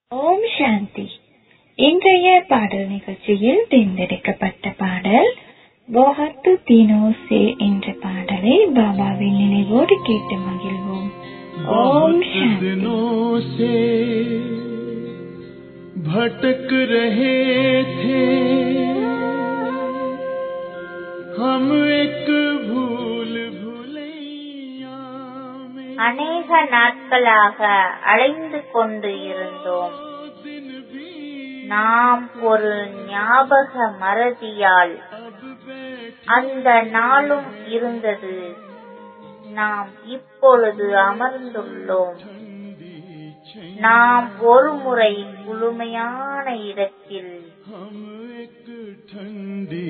ஓம் சாந்தி இன்றைய பாடல் நிகழ்ச்சியில் தேர்ந்தெடுக்கப்பட்ட பாடல் போஹத்து தீனோசே என்ற பாடலை பாபாவின் நினைவோடு கேட்டு மகிழ்வோம் ஓம் बहुत சாந்தி दिनों से भटक रहे थे हम एक भूल भुलैया में அநேக நாட்களாக அலைந்து கொண்டு இருந்தோம் दिन भी நாம் ஒரு ஞாபக மறதியால் अब बैठ அந்த நாளும் இருந்தது நாம் இப்பொழுது அமர்ந்துள்ளோம் ठंडी छैया நாம் ஒரு முறை முழுமையான இடத்தில் हम एक ठंडी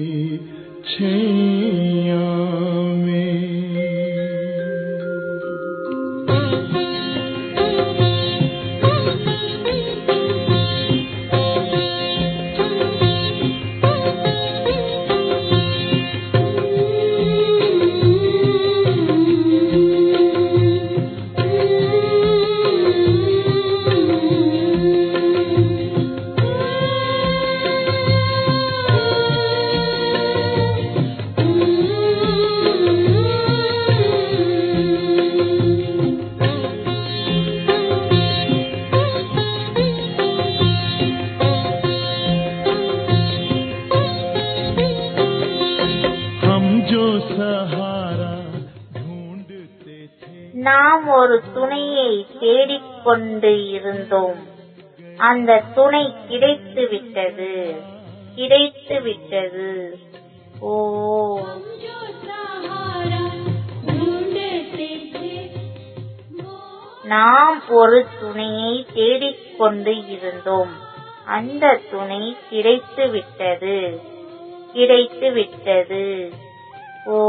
छैया में हम जो सहारा ढूंढते थे நாம் ஒரு துணையை தேடிக்கொண்டு இருந்தோம் அந்த துணை கிடைத்து விட்டது கிடைத்து விட்டது ஓ நாம் ஒரு துணையை தேடிக்கொண்டு இருந்தோம் அந்த துணை கிடைத்து விட்டது கிடைத்து விட்டது ஓ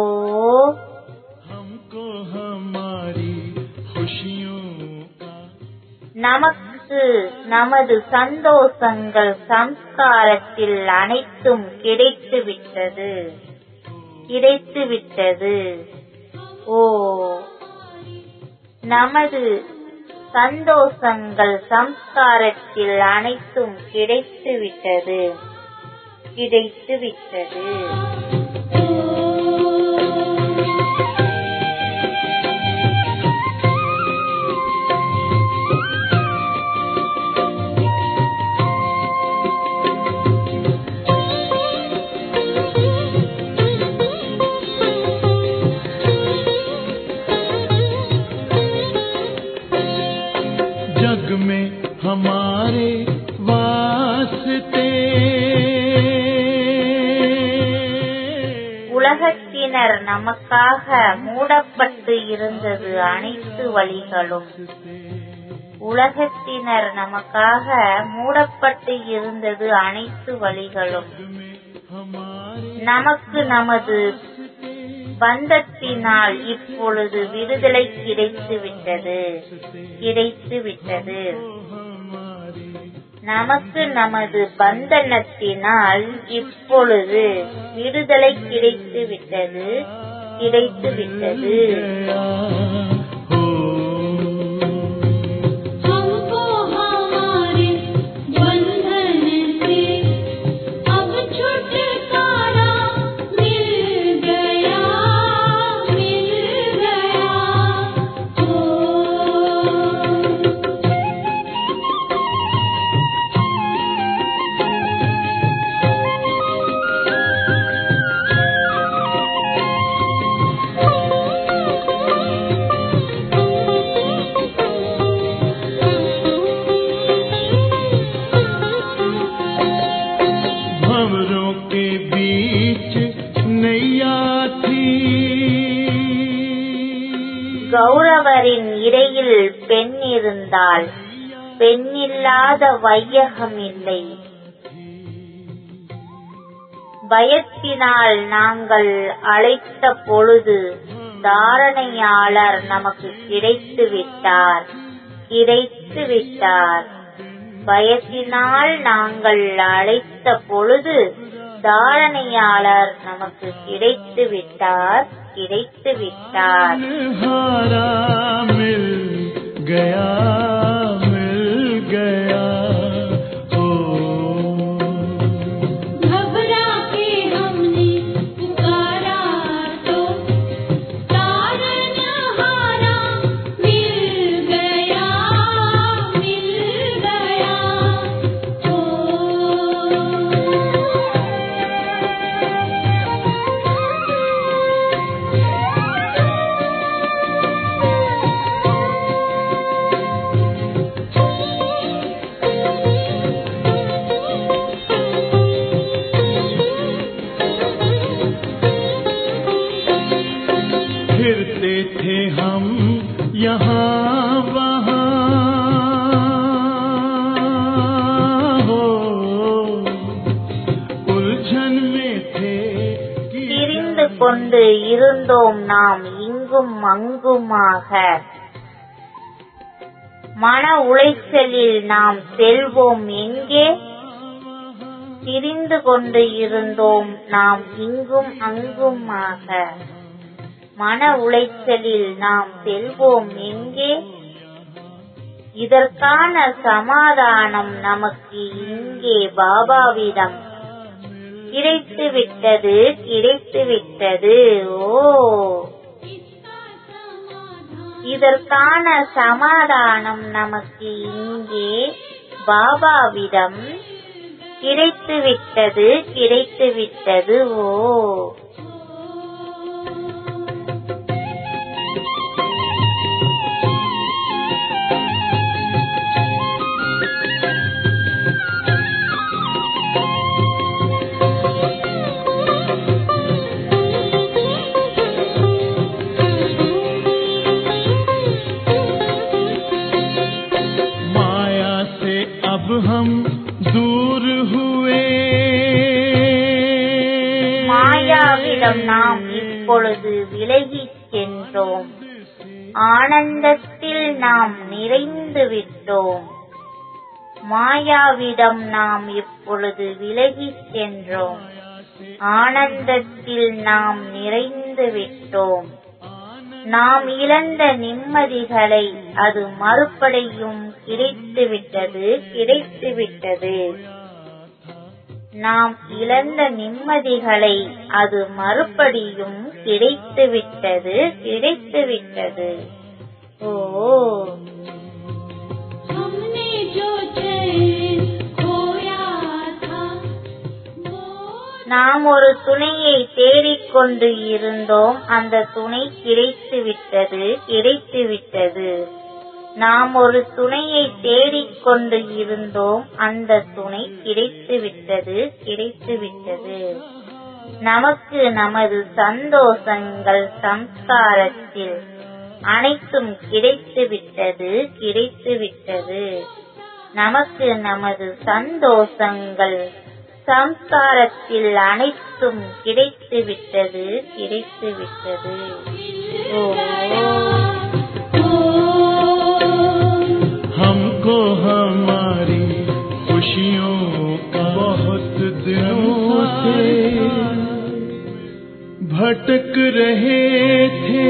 हमको हमारी खुशियों का நமக்கு நமது சந்தோஷங்கள் சம்ஸ்காரத்தில் அனைத்தும் கிடைத்து விட்டது கிடைத்து விட்டது ஓ நமது சந்தோஷங்கள் சம்ஸ்காரத்தில் அனைத்தும் கிடைத்து விட்டது கிடைத்து விட்டது जग में हमारे वास्ते உலகத்தினர் நமக்காக மூடப்பட்டு இருந்தது அனைத்து வழிகளும் உலகத்தினர் நமக்காக மூடப்பட்டு இருந்தது அனைத்து வழிகளும் हमारे நமக்கு நமது பந்தத்தினால் இப்பொழுது விடுதலை கிடைத்து விட்டது கிடைத்து விட்டது हमारी நமக்கு நமது பந்தனத்தினால் இப்பொழுது விடுதலை கிடைத்து விட்டது கிடைத்து விட்டது गया हो हमको हमारे बंधन से अब छुटकारा मिल गया मिल गया ओ भंवरों के बीच नैया थी கௌரவரின் இடையில் பெண் இருந்தால் பெண்ணில்லாத வையகம் இல்லை பயத்தினால் நாங்கள் அழைத்த பொழுது தாரணையாளர் நமக்கு கிடைத்து விட்டார் கிடைத்து விட்டார் பயத்தினால் நாங்கள் அழைத்த பொழுது தாரணையாளர் நமக்கு கிடைத்து விட்டார் கிடைத்து விட்டார் हारा मिल गया मिल गया கொண்டு இருந்தோம் நாம் இங்கும் அங்குமாக மன உளைச்சலில் நாம் செல்வோம் எங்கே திரிந்து கொண்டு இருந்தோம் நாம் இங்கும் அங்குமாக மன உளைச்சலில் நாம் செல்வோம் எங்கே இதற்கான சமாதானம் நமக்கு இங்கே பாபாவிடம் கிடைத்து விட்டது கிடைத்து விட்டது ஓ இதற்கான சமாதானம் நமக்கு இங்கே பாபாவிடம் கிடைத்து விட்டது கிடைத்து விட்டது ஓ माया से अब हम दूर हुए மாயாவிடம் நாம் இப்பொழுது விலகிச் சென்றோம் ஆனந்தத்தில் நாம் நிறைந்து விட்டோம் மாயாவிடம் நாம் இப்பொழுது விலகிச் சென்றோம் ஆனந்தத்தில் நாம் நிறைந்து விட்டோம் நாம் இழந்த நிம்மதிகளை அது மறுபடியும் கிடைத்துவிட்டது கிடைத்துவிட்டது நாம் இழந்த நிம்மதிகளை அது மறுபடியும் கிடைத்துவிட்டது கிடைத்துவிட்டது ஓ हमने जो चैन खोया था वो நாம் ஒரு துணையை தேடிக்கொண்டு இருந்தோம் அந்த துணை கிடைத்துவிட்டது கிடைத்துவிட்டது நாம் ஒரு துணையை தேடிக்கொண்டு இருந்தோம் அந்த துணை கிடைத்துவிட்டது கிடைத்துவிட்டது நமக்கு நமது சந்தோஷங்கள் சம்ஸ்காரத்தில் அனைத்தும் கிடைத்துவிட்டது கிடைத்துவிட்டது நமக்கு நமது சந்தோஷங்கள் சம்ஸ்காரத்தில் அனைத்தும் கிடைத்துவிட்டது கிடைத்துவிட்டது ஓ हमको हमारी खुशियों का बहुत दिनों से भटक रहे थे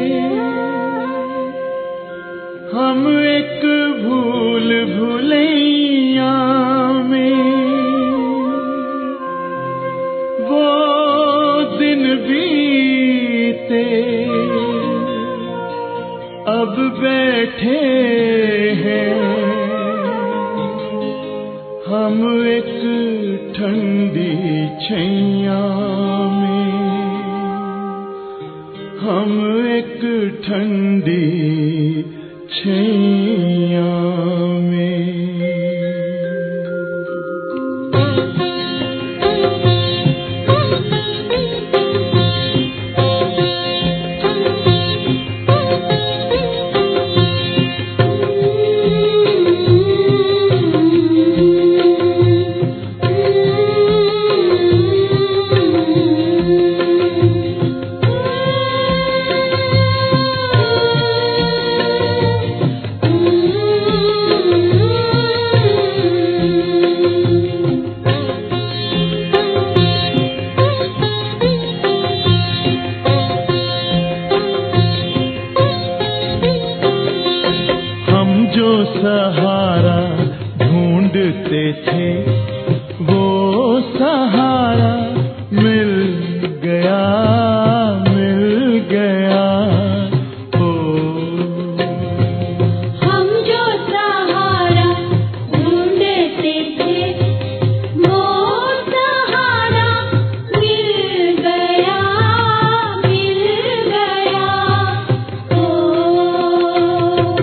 हम एक भूल भुलैया में वो दिन बीते अब बैठे हैं हम एक ठंडी छैया में हम एक ठंडी छैया में हम जो सहारा ढूंढते थे वो सहारा मिल गया मिल गया हो हम जो सहारा ढूंढते थे वो सहारा मिल गया मिल गया ओ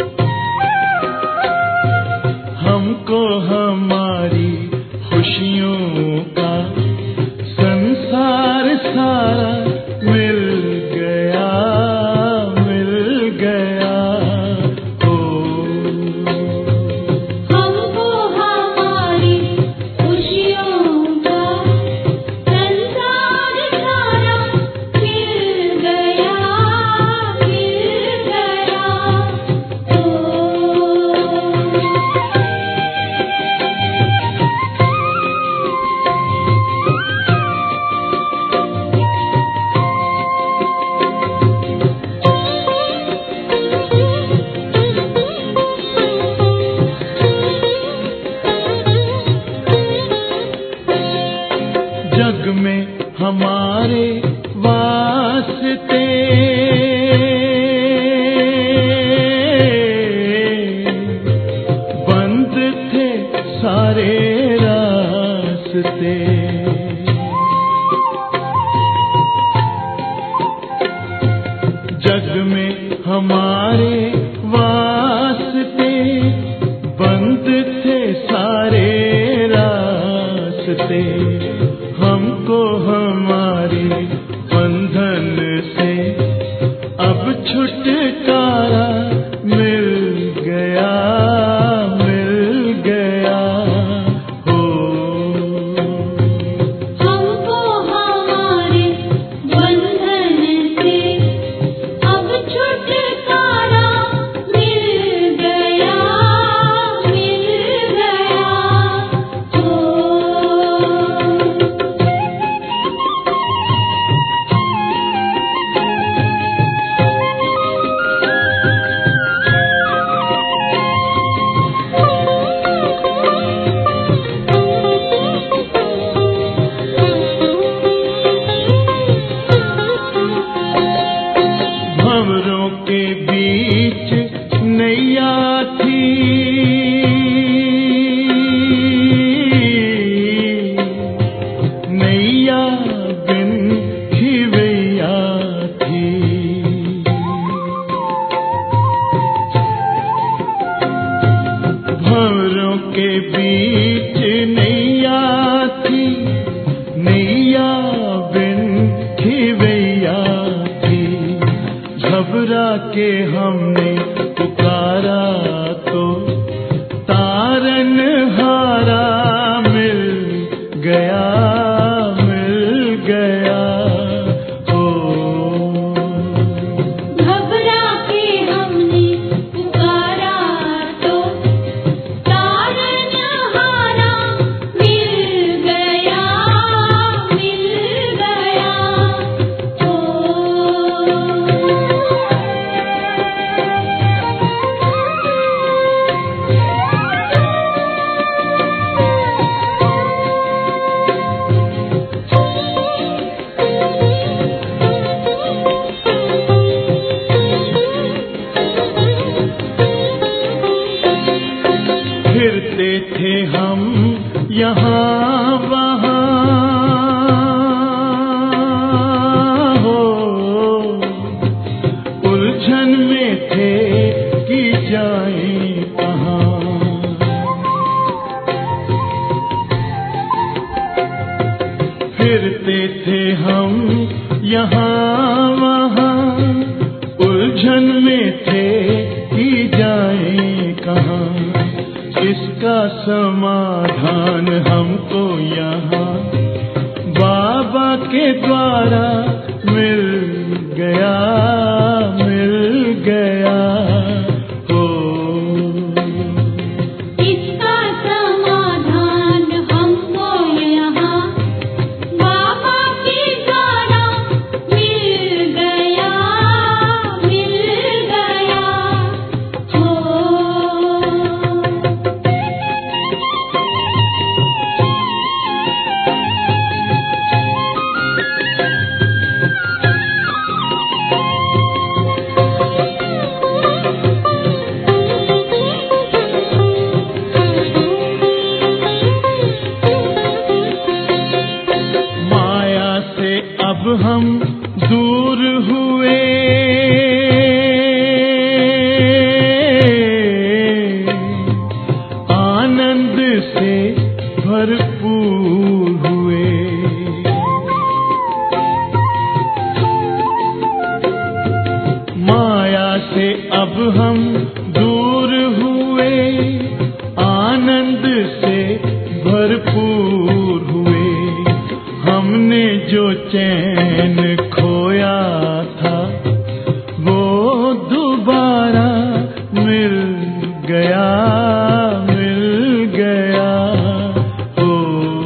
हमको हमारी खुशियों का संसार सारा मिल गया मिल गया हो हमको हमारी खुशियों का संसार सारा मिल सारे रास्ते जग में हमारे वास्ते बंद थे सारे रास्ते हमको हमारे बंधन से अब छुटकारा मिल गया मिल गया हो हमको हमारे बंधन से अब छुटकारा मिल गया मिल गया हो भंवरों के बीच नैया थी नैया बिन खिवैया थी भंवरों के बीच नैया थी नैया बिन खिवैया थी घबरा के हमने पुकारा तो तारन हारा मिल गया मिल गया ओ घबरा के हमने पुकारा तो तारन हारा मिल गया मिल गया फिरते थे हम यहाँ वहाँ हो उलझन में थे कि जाए कहाँ फिरते थे हम यहाँ वहाँ उलझन में थे कि जाए कहाँ इसका समाधान हमको यहाँ बाबा के द्वारा मिल गया मिल गया हो इसका समाधान हमको यहाँ बाबा के द्वारा मिल गया मिल गया हो माया से अब हम दूर हुए आनंद से भरपूर हुए माया से अब हम दूर हुए आनंद से भरपूर हुए हमने जो चैन खोया था वो दोबारा मिल गया मिल गया हो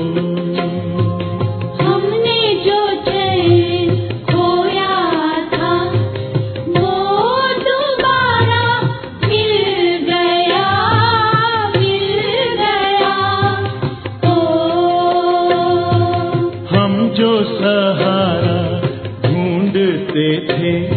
हमने जो चैन खोया था वो दोबारा मिल गया मिल गया हम जो सहारा ढूंढते थे